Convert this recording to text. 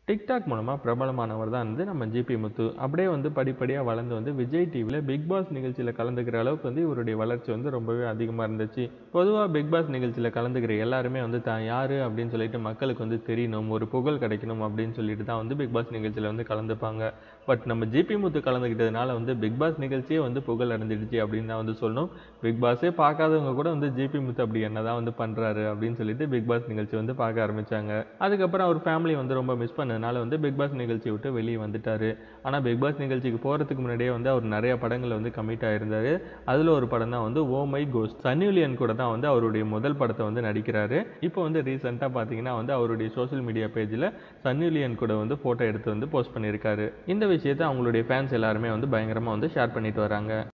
TikTok மூலமாக பிரபலமானவர் தான் வந்து நம்ம ஜிபி முத்து அப்படியே வந்து படிப்படியாக வளர்ந்து வந்து விஜய் டிவியில் பிக் பாஸ் நிகழ்ச்சியில் கலந்துக்கிற அளவுக்கு வந்து இவருடைய வளர்ச்சி வந்து ரொம்பவே அதிகமாக இருந்துச்சு பொதுவாக பிக் பாஸ் நிகழ்ச்சியில் கலந்துக்கிற எல்லாருமே வந்து தான் யார் அப்படின்னு சொல்லிட்டு மக்களுக்கு வந்து தெரியணும் ஒரு புகழ் கிடைக்கணும் அப்படின்னு சொல்லிட்டு தான் வந்து பிக் பாஸ் நிகழ்ச்சியில் வந்து கலந்துப்பாங்க பட் நம்ம ஜிபி முத்து கலந்துக்கிட்டதுனால வந்து பிக் பாஸ் நிகழ்ச்சியே வந்து புகழ் அடைஞ்சிடுச்சு அப்படின்னு தான் வந்து சொல்லணும் பிக் பாஸே பார்க்காதவங்க கூட வந்து ஜிபி முத்து அப்படி என்ன தான் வந்து பண்ணுறாரு அப்படின்னு சொல்லிட்டு பிக் பாஸ் நிகழ்ச்சி வந்து பார்க்க ஆரம்பிச்சாங்க அதுக்கப்புறம் அவர் ஃபேமிலி வந்து ரொம்ப மிஸ் பண்ணதுனால வந்து பிக் பாஸ் நிகழ்ச்சி விட்டு வெளியே வந்துட்டாரு ஆனால் பிக் பாஸ் நிகழ்ச்சிக்கு போகிறதுக்கு முன்னாடியே வந்து அவர் நிறைய படங்கள் வந்து கமிட் ஆயிருந்தாரு அதில் ஒரு படம் தான் வந்து ஓ மை கோஸ்ட் சன்னிலியன் கூட தான் வந்து அவருடைய முதல் படத்தை வந்து நடிக்கிறாரு இப்போ வந்து ரீசெண்டாக பார்த்தீங்கன்னா வந்து அவருடைய சோஷியல் மீடியா பேஜில் சன்னிலியன் கூட வந்து ஃபோட்டோ எடுத்து வந்து போஸ்ட் பண்ணியிருக்காரு இந்த விஷயத்தை அவங்களுடைய ஃபேன்ஸ் எல்லாருமே வந்து பயங்கரமாக வந்து ஷேர் பண்ணிட்டு வராங்க